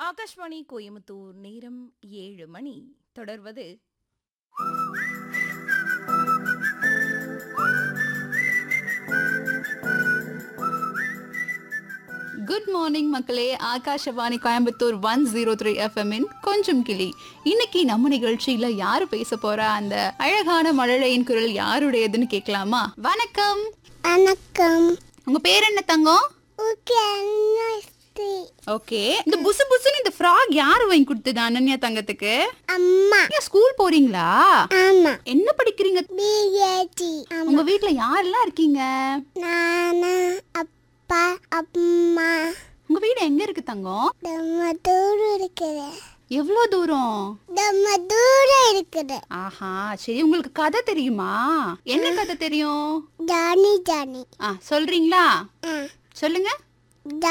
ஆகாஷ்வாணி கோயம்புத்தூர் நேரம் ஏழு மணி தொடர்வது குட் மார்னிங் மக்களே Akashvani Coimbatore one zero three எஃப்எம்மின் கொஞ்சம் கிளி இன்னைக்கு நம்ம நிகழ்ச்சியில யாரு பேச போறா அந்த அழகான மழலையின் குரல் யாருடையதுன்னு கேட்கலாமா வணக்கம் வணக்கம் உங்க பேர் என்ன தங்கம் ஓகே அண்ணாஸ்தி ஓகே இந்த புசு புசுன்னு இந்த ஃப்ராக் யாரு வாங்கி கொடுத்தது அனன்யா தங்கத்துக்கு அம்மா நீங்க ஸ்கூல் போறீங்களா ஆமா என்ன படிக்கிறீங்க பிஏடி உங்க வீட்ல யாரெல்லாம் இருக்கீங்க நானா அப்பா அம்மா உங்க வீடு எங்க இருக்கு தங்கம் நம்ம தூரம் இருக்குது எவ்வளோ தூரம் நம்ம தூரம் இருக்குது ஆஹா சரி உங்களுக்கு கதை தெரியுமா என்ன கதை தெரியும் ஜானி ஜானி ஆ சொல்றீங்களா ஆ சொல்லுங்க